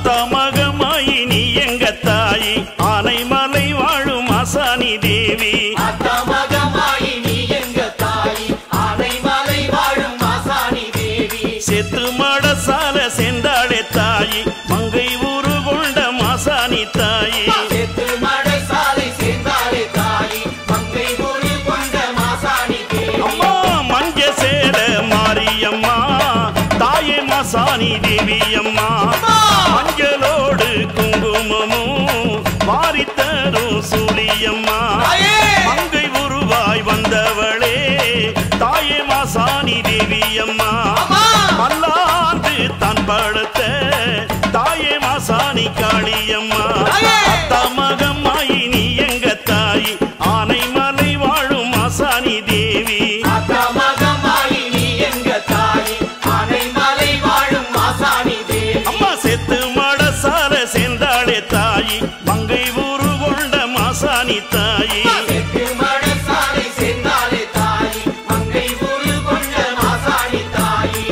அத்தா மகமாயி நீ எங்க தாயி ஆனைமலை வாழும் ஆசானி தேவி அத்தமகமாயி நீ எங்க தாயி ஆனைமலை வாழும் மாசாணி தேவி செத்து மடசால சென்றாளே தாயி மங்கை ஊரு கொண்ட மாசாணி தாயி செத்து மடை சாலை சேர்ந்தாலே தாயி மங்கை ஊரு கொண்ட மாசாணி தேவி அம்மா மஞ்ச சேல மாரியம்மா தாயே மாசாணி தேவி அம்மா மஞ்சளோடு குங்குமமும் வாரித்தரும் சூழியம்மா தாயே! மங்கை உருவாய் வந்தவளே தாயே மாசாணி தேவி அம்மா அம்மா! மல்லாந்து தான் படுத்த தாயே மாசாணி காளியம்மா தாயே! அத்தமகமாயி நீ எங்க தாயி ஆனைமலை வாழும் மாசாணி தேவி அத்தமகமாயி நீ எங்க தாயி ஆனைமலை வாழும் மாசாணி தேவி அம்மா செத்து மடசால சென்றாளே தாயி மங்கை ஊரு கொண்ட மாசாணி தாயி செத்து மடை சாலை சேர்ந்தாலே தாயி மங்கை ஊரு கொண்ட மாசாணி தாயி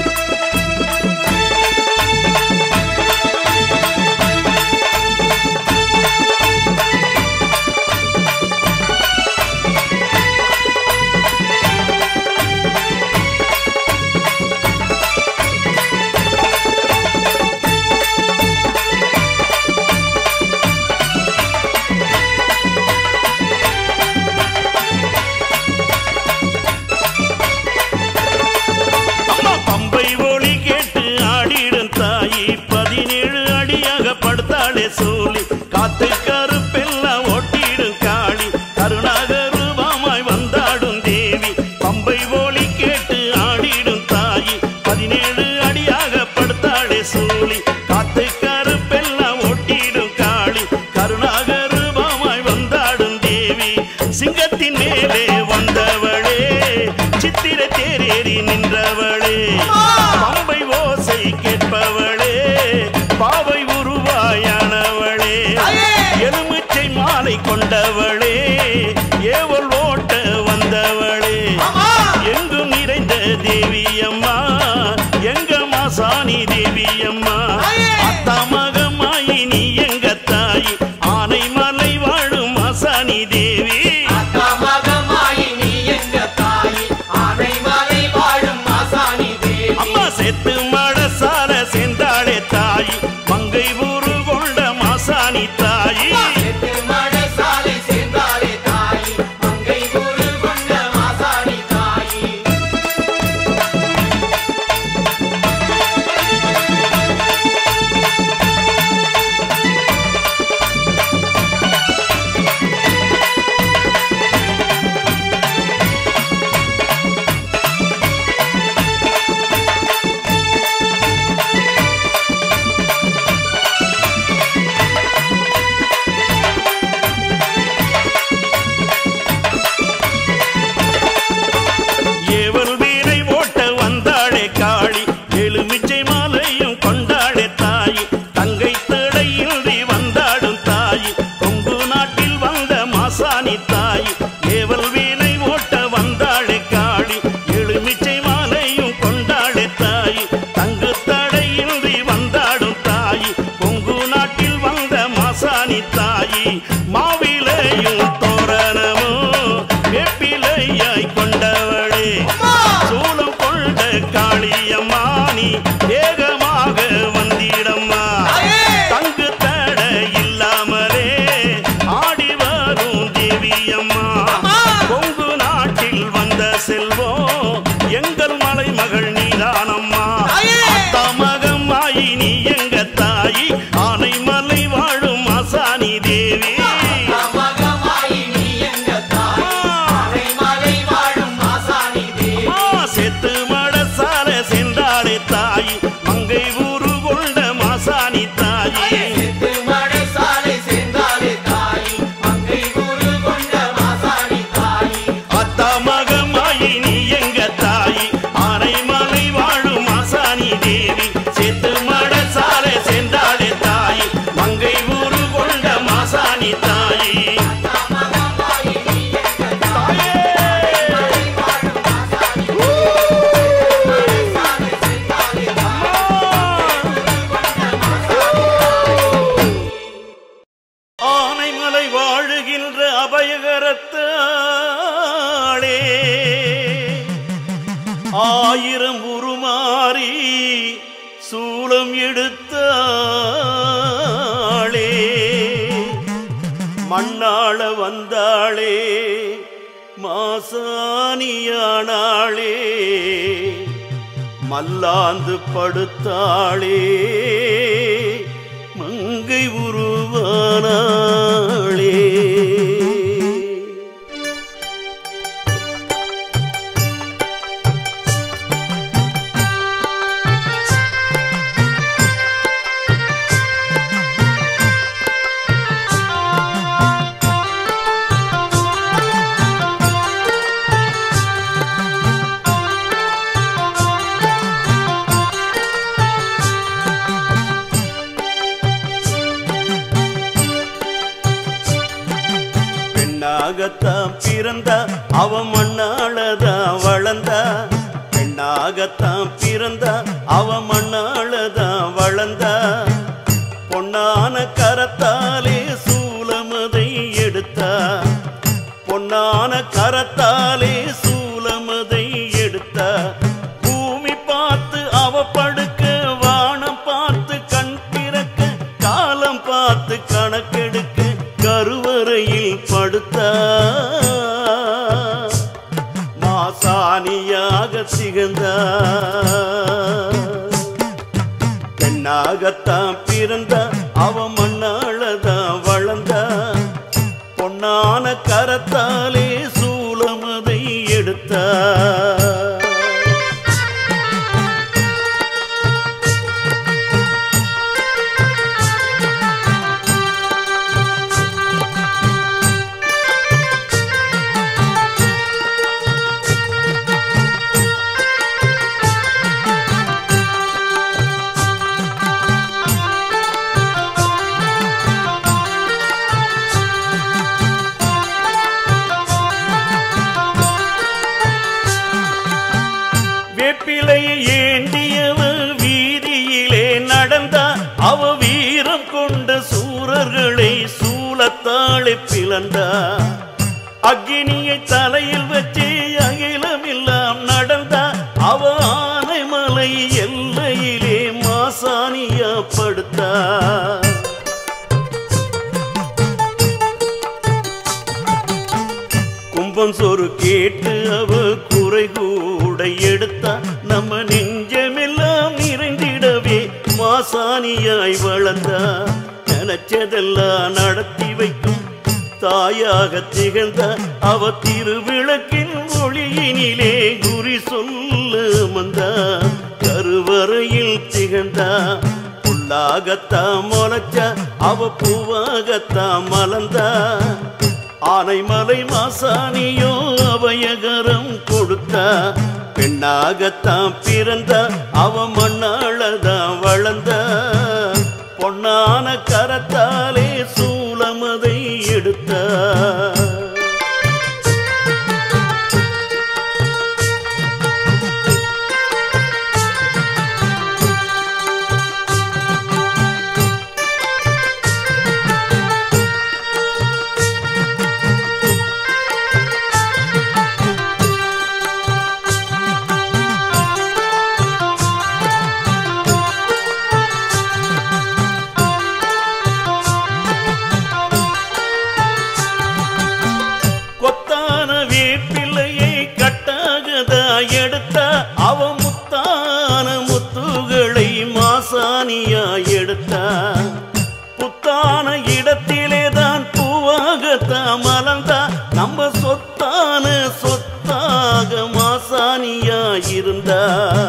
அம்மா பம்பை ஒளி கேட்டு ஆடிடும் தாயி பதினேழு அடியாக படுத்தாளே சூலி காத்து கருப்பெல்லாம் ஓட்டிடும் காளி கருணாகருவமாய் வந்தாடும் தேவி பம்பை ஒளி கேட்டு ஆடிடும் தாயி பதினேழு அடியாக படுத்தாளே சூலி காத்து கருப்பெல்லாம் ஓட்டிடும் காளி கருணாகருவமாய் வந்தாடும் தேவி சிங்கத்தின் மேலே வந்தவளே சித்திர தேரேறி நின்றவளே பம்பை ஓசை கேட்பவளே பாவை உருவாயானவளே எலுமிச்சை மாலை கொண்டவளே ஏவல் ஓட்ட வந்தவளே எங்கும் நிறைந்த தேவி அம்மா எங்க மாசாணி தேவி அம்மா அத்தமகமாயி நீ எங்க தாயி ஆனைமலை வாழும் மாசாணி தேவி அத்தமகமாயி நீ எங்க தாயி ஆனைமலை வாழும் மாசாணி தேவி அம்மா செத்து மடசால சென்றாளே தாயி மங்கை ஊரு கொண்ட மாசாணி தாயி செத்து மடை சாலை சேர்ந்தாலே தாயி மங்கை ஊரு கொண்ட மாசாணி தாயி ஏவல் வீரை ஓட்ட வந்தாளே காளி எலுமிச்சை மாலையும் கொண்டாளே தாயி தங்கை தடையின்றி வந்தாடும் தாயி கொங்கு நாட்டில் வந்த மாசாணி தாயி ஏவல் வீரை ஓட்ட வந்தாளே காளி எலுமிச்சை மாலையும் கொண்டாளே தாயி தங்கு தடையின்றி வந்தாடும் தாயி கொங்கு நாட்டில் வந்த மாசாணி தாயி மாவிலையும் தோரணமும் வேப்பிலையாய் கொண்டவளே சூலம் கொண்ட காளியம்மா நீ வேகமாக வந்திடம்மா தங்கு தட இல்லாமலே ஆடி வரும் தேவியம்மா கொங்கு நாட்டில் வந்த செல்வம் எங்கள் மலை மகள் நீதானம்மா அத்தமகமாயி நீ எங்க தாயி ஆனைமலை வாழும் அசானி தேவி எடுத்தாளே மண்ணாள வந்தாளே மாசாணியானாளே மல்லாந்து படுத்தாளே மங்கை உருவானாளே பெண்ணாகத்தான் பிறந்தா அவ மண்ணாளதான் வளர்ந்தா பெண்ணாகத்தான் பிறந்தா அவ மண்ணாளதான் வளர்ந்தா பொன்னான கரத்தாலே சூலமதை எடுத்தா பொன்னான கரத்தாலே சூலமதை எடுத்தா பூமி பார்த்து அவ படுக்க வானம் பார்த்து கண் திறக்க காலம் பார்த்து கணக்கெடுக்க கருவறையில் படுத்தா மாசாணியாக திகழ்ந்தா பெண்ணாகத்தான் பிறந்தா அவ மண்ணாளதான் வளர்ந்தா பொன்னான கரத்தாலே சூலமதை எடுத்தா வேப்பிலையை ஏந்தியவ வீதியிலே நடந்தா அவ வீரம் கொண்ட சூரர்களை சூலத்தாளை பிளந்தா அக்னியை தலையில் வச்சு அகிலமெல்லாம் நடந்தா அவ ஆனைமலை எல்லையிலே மாசாணியா படுத்தா கும்பம் சோறு கேட்டு அவ குறை கூட எடுத்தா நம்ம நெஞ்சமெல்லாம் நிறைந்திடவே மாசாணியாய் வளர்ந்தா நினைச்சதெல்லாம் நடத்தி வைக்கும் தாயாக திகழ்ந்த அவ திருவிளக்கின் ஒளியினிலே குறி சொல்ல வந்தா கருவறையில் திகழ்ந்தா புல்லாகத்தான் முளைச்சா அவ பூவாகத்தான் மலர்ந்தா ஆனைமலை மாசாணியோ அபயகரம் கொடுத்தா பெண்ணாகத்தான் பிறந்த அவ மண்ணாளதான் வளர்ந்த பொன்னான கரத்தாலே சூலமதை எடுத்தா கொத்தான வேப்பிள்ளையை கட்டாகதா எடுத்தா அவ முத்தான முத்துகளை மாசாணியா எடுத்தா புத்தான இடத்திலே தான் பூவாகத்தான் மலர்ந்தா நம்ம சொத்தான சொத்தாக மாசாணியா இருந்தா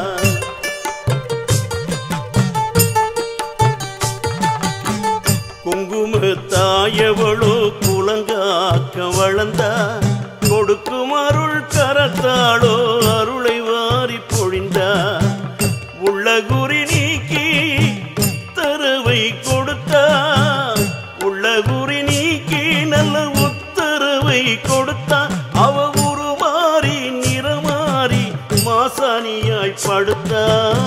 குங்கும தாயவளோ குலங்காக்க வளர்ந்தா கொடுக்கும் அருள் கரத்தாளோ அருளை வாரி பொழிந்தா உள்ள குறி நீக்கி உத்தரவை கொடுத்தா உள்ள குறி நீக்கி நல்ல உத்தரவை கொடுத்தா அவ உருமாறி நிறமாறி மாசாணியாய் படுத்தா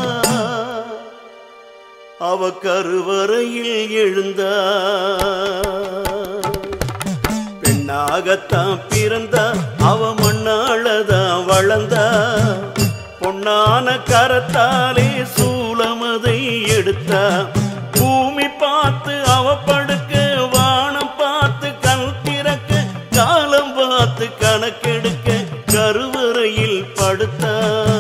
அவ கருவறையில் எழுந்தா பெண்ணாகத்தான் பிறந்தா அவ மண்ணாளதான் வளர்ந்தா பொன்னான கரத்தாலே சூலமதை எடுத்தா எடுத்தா பூமி பார்த்து அவ படுக்க வானம் பார்த்து கண் திறக்க காலம் பார்த்து கணக்கெடுக்க கருவறையில் படுத்தா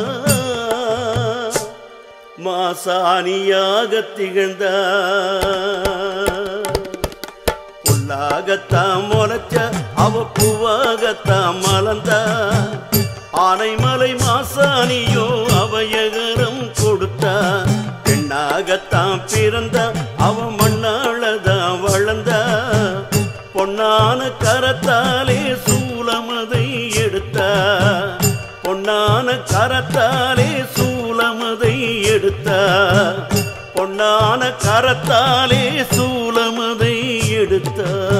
மாசாணியாக திகழ்ந்தா புல்லாகத்தான் முளைச்ச அவ பூவாகத்தான் மலர்ந்தா ஆனைமலை மாசாணியோ அவையகரம் கொடுத்தா பெண்ணாகத்தான் பிறந்தா அவ மண்ணாளதான் வளர்ந்தா பொன்னான கரத்தாலே சூலமதை எடுத்தா பொன்னான கரத்தாலே சூலமதை எடுத்தா பொன்னான கரத்தாலே சூலமதை எடுத்தா